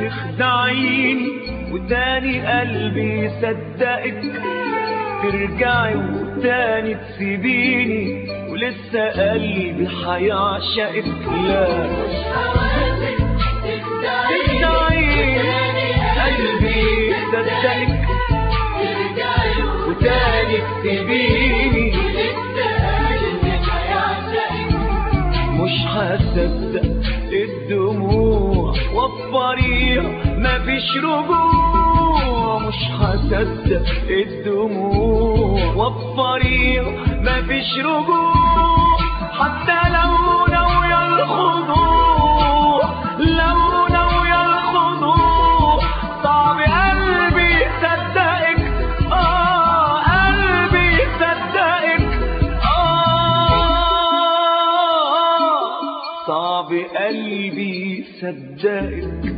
تخدعيني وتاني قلبي يصدقك ترجعي وتاني تسيبيني ولسه قلبي حيعشقك لا تخدعيني قلبي يصدقك وتاني تسيبيني مش هصدق الدموع وفريها مفيش رجوع مش هصدق الدموع وفريها مفيش رجوع حتى لو ناوية الخضوع لو ناوية الخضوع صعب قلبي يصدقك اه قلبي يصدقك آه صعب قلبي يصدقك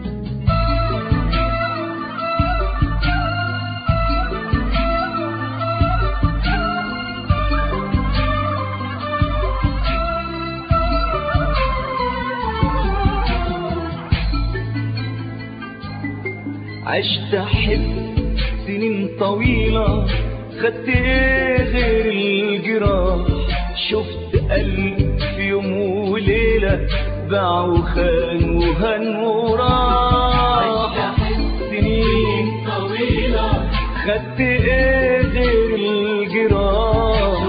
عشت احب سنين طويلة خدت ايه غير الجراح شفت قلب في يوم وليلة باع وخان وهن وراح سنين طويلة خدت ايه غير الجراح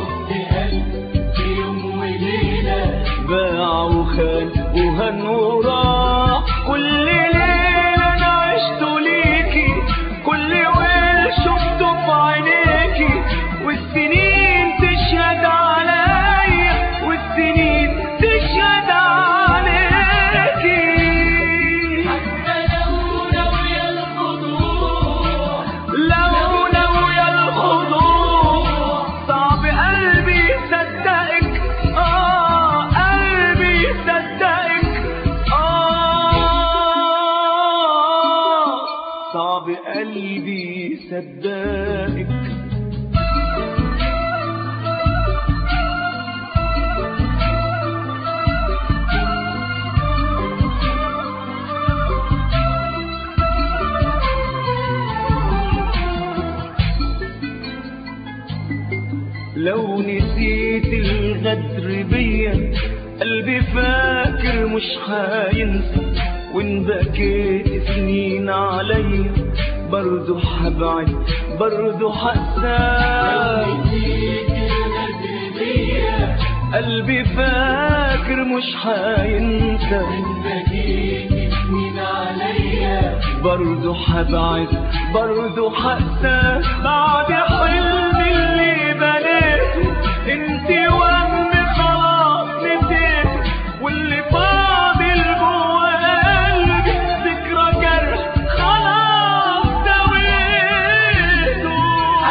باع وخان وهن وراح كل ليلة أنا عشت ليكي كل ويل شفته في عينيكي والسنين تشهد عليا والسنين تشهد عليكي لو ناوية الخضوع صعب قلبي يصدقك اه قلبي يصدقك اه صعب قلبي يصدقك لو نسيت الغدر بيا قلبي فاكر مش هينسى وان بكيت سنين عليا برضو هبعد برضو هقسى قلبي فاكر مش هينسى برضو هبعد برضو هقسى بعد حلمي اللي بنيته انتي وهم خلاص نسيت واللي فاضل جوا قلبي ذكرى جرح خلاص سويته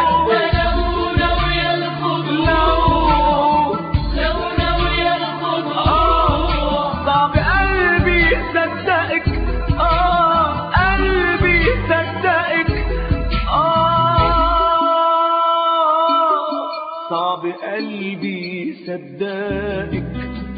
لو آه، صعب قلبي يصدقك اه قلبي يصدقك اه صعب قلبي يصدقك